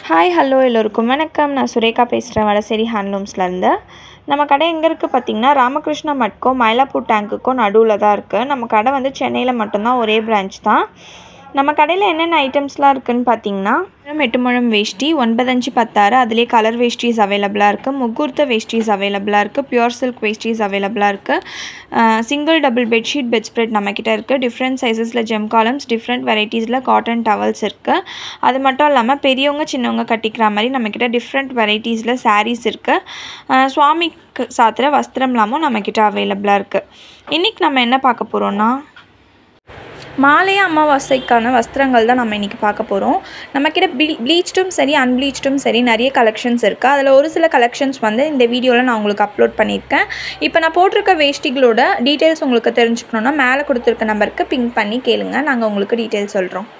hi hello எல்லோருக்கும் வணக்கம் நான் சுரேகா பேசுகிறேன் வடசேரி ஹேண்ட்லூம்ஸ்லேருந்து நம்ம கடை எங்கே இருக்குது பார்த்தீங்கன்னா ராமகிருஷ்ணா மட்கோ மயிலாப்பூர் டேங்க்குக்கும் நடுவில் தான் இருக்குது நம்ம கடை வந்து சென்னையில் மட்டும்தான் ஒரே பிரான்ச் தான் நம்ம கடையில் என்னென்ன ஐட்டம்ஸ்லாம் இருக்குதுன்னு பார்த்தீங்கன்னா முழம் எட்டு முழம் வேஷ்டி ஒன்பதஞ்சு பத்தாறு அதிலே கலர் வேஷ்டிஸ் அவைலபிளாக இருக்குது முகூர்த்த வேஷ்டிஸ் அவைலபிளாக இருக்குது பியூர் சில்க் வேஷ்டிஸ் அவைலபிளாக இருக்குது single double bedsheet bedspread நம்மக்கிட்ட இருக்குது டிஃப்ரெண்ட் சைஸஸில் ஜெம் காலம்ஸ் டிஃப்ரெண்ட் வெரைட்டிஸில் காட்டன் டவல்ஸ் இருக்குது அது மட்டும் இல்லாமல் பெரியவங்க சின்னவங்க கட்டிக்கிற மாதிரி நம்மக்கிட்ட டிஃப்ரெண்ட் வெரைட்டிஸில் சாரீஸ் இருக்குது சுவாமிக்கு சாத்துற வஸ்திரம்லாமும் நம்மக்கிட்ட அவைலபிளாக இருக்குது இன்றைக்கி நம்ம என்ன பார்க்க போகிறோன்னா மாலைய அமாவாசைக்கான வஸ்திரங்கள் தான் நம்ம இன்றைக்கி பார்க்க போகிறோம் நம்மக்கிட்ட ப்ளீ ப்ளீச்டும் சரி அன்ப்ளீச்டும் சரி நிறைய கலெக்ஷன்ஸ் இருக்குது அதில் ஒரு சில கலெக்ஷன்ஸ் வந்து இந்த வீடியோவில் நான் உங்களுக்கு அப்லோட் பண்ணியிருக்கேன் இப்போ நான் போட்டிருக்க வேஷ்டிகளோட டீட்டெயில்ஸ் உங்களுக்கு தெரிஞ்சுக்கணுன்னா மேலே கொடுத்துருக்க நம்பருக்கு பிங்க் பண்ணி கேளுங்க நாங்கள் உங்களுக்கு டீட்டெயில்ஸ் சொல்கிறோம்